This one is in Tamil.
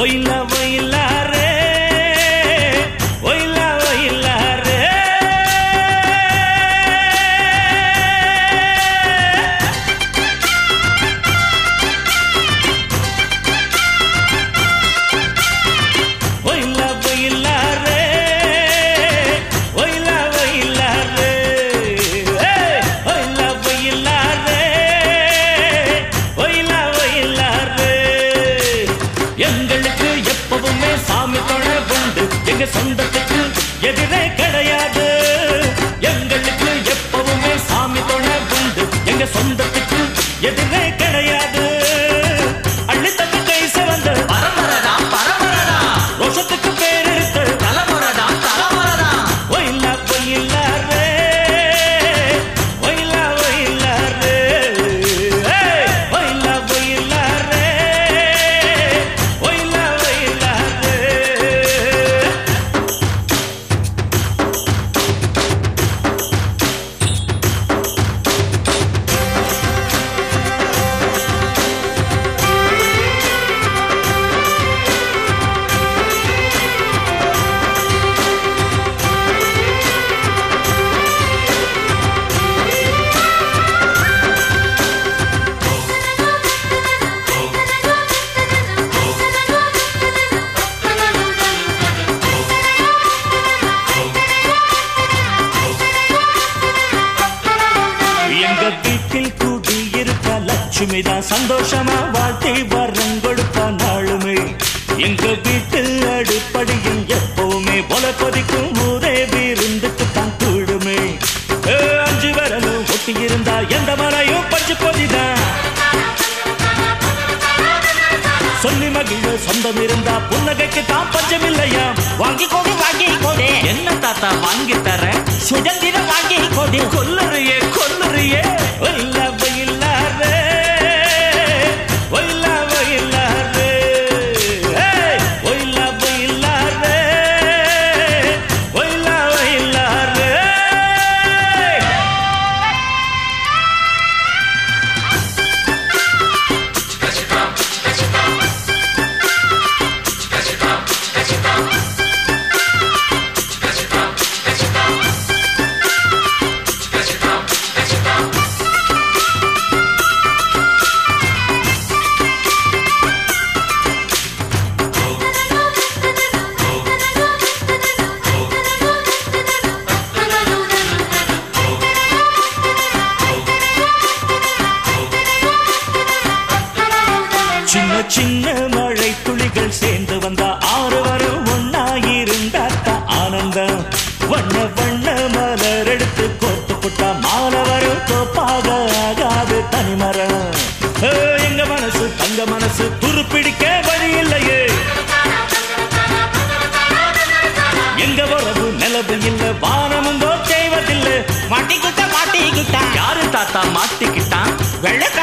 ஒயிலா ஒயிலா ரே ஒயிலா ஒயிலா ரே ஒயிலா ஒயிலா ரே ஒயிலா ஒயிலா ரே ஏய், ஒயிலா ஒயிலா ரே ஒயிலா ஒயிலா ரே எங்களுக்கு எப்பவுமே சாமி தொழ உண்டு எங்க சொந்தத்துக்கு எதிரே கிடையாது எங்களுக்கு எப்பவுமே சாமி தொழ உண்டு எங்க சொந்தத்துக்கு எதிரே கிடையாது அள்ளித்தட்டு கை சிவந்த பரம்பரதான் பரம்பரதான் ரோஷத்துக்கு பேர் எடுத்து தலைமுறைதான் தலைமுறைதான் ஒயிலா ஒயிலா ரே ஒயிலா ஒயிலா ரே ஏய், ஒயிலா ஒயிலா ரே ஒயிலா ஒயிலா ரே எங்க வீட்டில் கூடி இருக்க லட்சுமி தான் சந்தோஷமா வாழ்த்தி வரம் கொடுப்பா நாளுமே எங்க வீட்டு அடிப்படையில் எப்பவுமே போல கொதிக்கும் ஊரே விருந்துக்கு தான் கூடுமே ஏ, அஞ்சு விரலும் ஒட்டி இருந்தா எந்த மலையும் பஞ்சு பொதிதான் சொல்லி மகிழ சொந்தம் இருந்தா புன்னகைக்கு தான் பஞ்சம் இல்லையா வாங்கி கொடு வாங்கி கொடு என்ன தாத்தா வாங்கி தர சுதந்திரம் வாங்கி கொடு கொல்லுறியே கொல்லுறியே ஒயில்ல ஒயில்லாரே ஒயில்ல ஒயில்லாரே ஏய் ஒயில்ல ஒயில்லாரே ஒயில்ல ஒயில்லாரே சின்ன சின்ன மழை துளிகள் சேர்ந்து வந்தா ஆறு வரும் ஒன்னாயிருந்தாத்த ஆனந்தம் வண்ண வண்ண மலர் எடுத்து கோத்து புட்டா மாலை வரும் தோப்பாக ஆகாது தனிமரம் ஏ, எங்க மனசு தங்க மனசு துருப்பிடிக்க வழி இல்லையே எங்க உறவு நிலவு இல்ல வானமும் செய்வதில்லை மாட்டிக்கிட்ட மாட்டிக்கிட்டான் யாரு தாத்தா மாட்டிக்கிட்டான் வெள்ளை